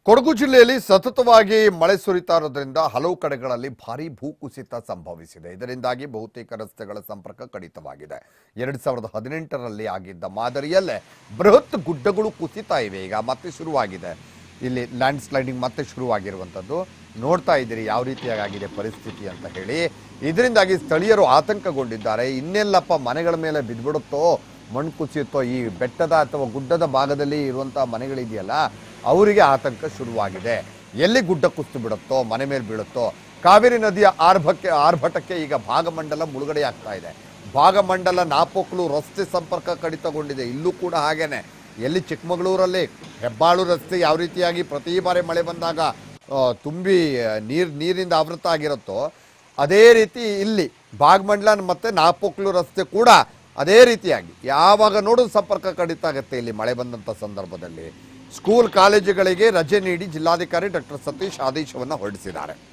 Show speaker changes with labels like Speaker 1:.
Speaker 1: ಕೊಡಗು ಜಿಲ್ಲೆಯಲ್ಲಿ ಸತತವಾಗಿ ಮಳೆ ಸುರಿತಾ ಇರೋದ್ರಿಂದ ಹಲವು ಕಡೆಗಳಲ್ಲಿ ಭಾರೀ ಭೂಕುಸಿತ ಸಂಭವಿಸಿದೆ ಇದರಿಂದಾಗಿ ಬಹುತೇಕ ರಸ್ತೆಗಳ ಸಂಪರ್ಕ ಕಡಿತವಾಗಿದೆ ಎರಡ್ ಸಾವಿರದ ಹದಿನೆಂಟರಲ್ಲಿ ಆಗಿದ್ದ ಮಾದರಿಯಲ್ಲೇ ಬೃಹತ್ ಗುಡ್ಡಗಳು ಕುಸಿತಾ ಇವೆ ಈಗ ಮತ್ತೆ ಶುರುವಾಗಿದೆ ಇಲ್ಲಿ ಲ್ಯಾಂಡ್ ಸ್ಲೈಡಿಂಗ್ ಮತ್ತೆ ಶುರುವಾಗಿರುವಂಥದ್ದು ನೋಡ್ತಾ ಇದ್ದೀರಿ ಯಾವ ರೀತಿಯಾಗಿ ಆಗಿದೆ ಪರಿಸ್ಥಿತಿ ಅಂತ ಹೇಳಿ ಇದರಿಂದಾಗಿ ಸ್ಥಳೀಯರು ಆತಂಕಗೊಂಡಿದ್ದಾರೆ ಇನ್ನೆಲ್ಲಪ್ಪ ಮನೆಗಳ ಮೇಲೆ ಬಿದ್ಬಿಡುತ್ತೋ ಮಣ್ಣು ಕುಸಿಯುತ್ತೋ ಈ ಬೆಟ್ಟದ ಅಥವಾ ಗುಡ್ಡದ ಭಾಗದಲ್ಲಿ ಇರುವಂಥ ಮನೆಗಳಿದೆಯಲ್ಲ ಅವರಿಗೆ ಆತಂಕ ಶುರುವಾಗಿದೆ ಎಲ್ಲಿ ಗುಡ್ಡ ಕುಸಿದು ಬಿಡುತ್ತೋ ಮನೆ ಮೇಲೆ ಬೀಳುತ್ತೋ ಕಾವೇರಿ ನದಿಯ ಆರ್ಭಕ್ಕೆ ಆರ್ಭಟಕ್ಕೆ ಈಗ ಭಾಗಮಂಡಲ ಮುಳುಗಡೆ ಆಗ್ತಾ ಇದೆ ಭಾಗಮಂಡಲ ನಾಪೋಕ್ಲು ರಸ್ತೆ ಸಂಪರ್ಕ ಕಡಿತಗೊಂಡಿದೆ ಇಲ್ಲೂ ಕೂಡ ಹಾಗೇನೆ ಎಲ್ಲಿ ಚಿಕ್ಕಮಗಳೂರಲ್ಲಿ ಹೆಬ್ಬಾಳು ರಸ್ತೆ ಯಾವ ರೀತಿಯಾಗಿ ಪ್ರತಿ ಬಾರಿ ಮಳೆ ಬಂದಾಗ ಆ, ತುಂಬಿ ನೀರು ನೀರಿನಿಂದ ಆವೃತ ಆಗಿರುತ್ತೋ ಅದೇ ರೀತಿ ಇಲ್ಲಿ ಭಾಗಮಂಡಲ ಮತ್ತು ನಾಪೋಕ್ಲು ರಸ್ತೆ ಕೂಡ ಅದೇ ರೀತಿಯಾಗಿ ಯಾವಾಗ ನೋಡು ಸಂಪರ್ಕ ಕಡಿತ ಆಗುತ್ತೆ ಇಲ್ಲಿ ಮಳೆ ಬಂದಂಥ ಸಂದರ್ಭದಲ್ಲಿ ಸ್ಕೂಲ್ ಕಾಲೇಜುಗಳಿಗೆ ರಜೆ ನೀಡಿ ಜಿಲ್ಲಾಧಿಕಾರಿ ಡಾಕ್ಟರ್ ಸತೀಶ್ ಆದೇಶವನ್ನು ಹೊರಡಿಸಿದ್ದಾರೆ